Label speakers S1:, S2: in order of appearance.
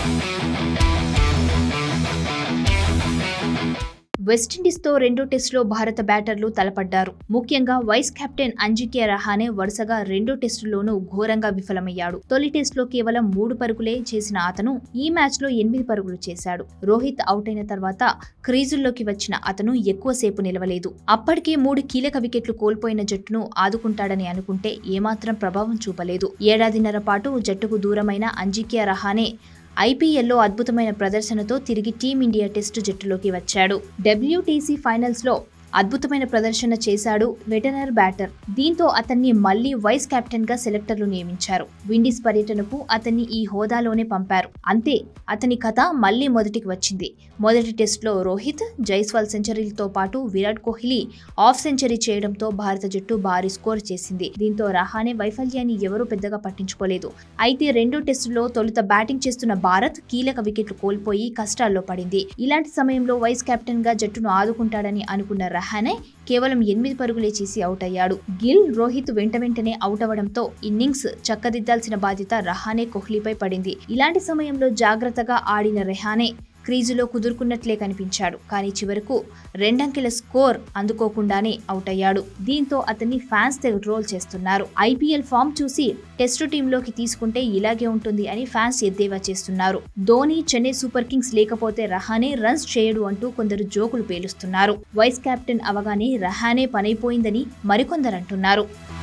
S1: వెస్టిండీస్తో రెండో టెస్టులో భారత బ్యాటర్లు తలపడ్డారు ముఖ్యంగా వైస్ కెప్టెన్ అంజిక్య రహానే వరుసగా రెండో టెస్టులోనూ ఘోరంగా విఫలమయ్యాడు తొలి టెస్టులో కేవలం మూడు పరుగులే చేసిన అతను ఈ మ్యాచ్లో ఎనిమిది పరుగులు చేశాడు రోహిత్ అవుట్ అయిన తర్వాత క్రీజుల్లోకి వచ్చిన అతను ఎక్కువసేపు నిలవలేదు అప్పటికే మూడు కీలక వికెట్లు కోల్పోయిన జట్టును ఆదుకుంటాడని అనుకుంటే ఏమాత్రం ప్రభావం చూపలేదు ఏడాదిన్నర పాటు జట్టుకు దూరమైన అంజిక్య రహానే ఐపీఎల్లో అద్భుతమైన ప్రదర్శనతో తిరిగి టీమిండియా టెస్టు జట్టులోకి వచ్చాడు డబ్ల్యూటీసీ ఫైనల్స్లో అద్భుతమైన ప్రదర్శన చేశాడు వెటనర్ బ్యాటర్ దీంతో అతన్ని మళ్లీ వైస్ కెప్టెన్ గా సెలెక్టర్లు నియమించారు విండీస్ పర్యటనకు అతన్ని ఈ హోదాలోనే పంపారు అంతే అతని కథ మళ్లీ మొదటికి వచ్చింది మొదటి టెస్టులో రోహిత్ జైస్వాల్ సెంచరీలతో పాటు విరాట్ కోహ్లీ ఆఫ్ సెంచరీ చేయడంతో భారత జట్టు భారీ స్కోర్ చేసింది దీంతో రహానే వైఫల్యాన్ని ఎవరూ పెద్దగా పట్టించుకోలేదు అయితే రెండో టెస్టులో తొలుత బ్యాటింగ్ చేస్తున్న భారత్ కీలక వికెట్లు కోల్పోయి కష్టాల్లో పడింది ఇలాంటి సమయంలో వైస్ కెప్టెన్ గా జట్టును ఆదుకుంటాడని అనుకున్న రహానే కేవలం ఎనిమిది పరుగులే చేసి అవుట్ అయ్యాడు గిల్ రోహిత్ వెంట వెంటనే అవుట్ అవడంతో ఇన్నింగ్స్ చక్కదిద్దాల్సిన బాధ్యత రహానే కోహ్లీపై పడింది ఇలాంటి సమయంలో జాగ్రత్తగా ఆడిన రెహానే క్రీజులో కుదురుకున్నట్లే కనిపించాడు కానీ చివరకు రెండంకెల స్కోర్ అందుకోకుండానే అవుట్ అయ్యాడు దీంతో అతన్ని ఫ్యాన్స్ తెగ ట్రోల్ చేస్తున్నారు ఐపీఎల్ ఫామ్ చూసి టెస్టు టీంలోకి తీసుకుంటే ఇలాగే ఉంటుంది అని ఫ్యాన్స్ ఎద్దేవా చేస్తున్నారు ధోని చెన్నై సూపర్ కింగ్స్ లేకపోతే రహానే రన్స్ చేయడు అంటూ కొందరు జోకులు పేలుస్తున్నారు వైస్ కెప్టెన్ అవగానే రహానే పనైపోయిందని మరికొందరంటున్నారు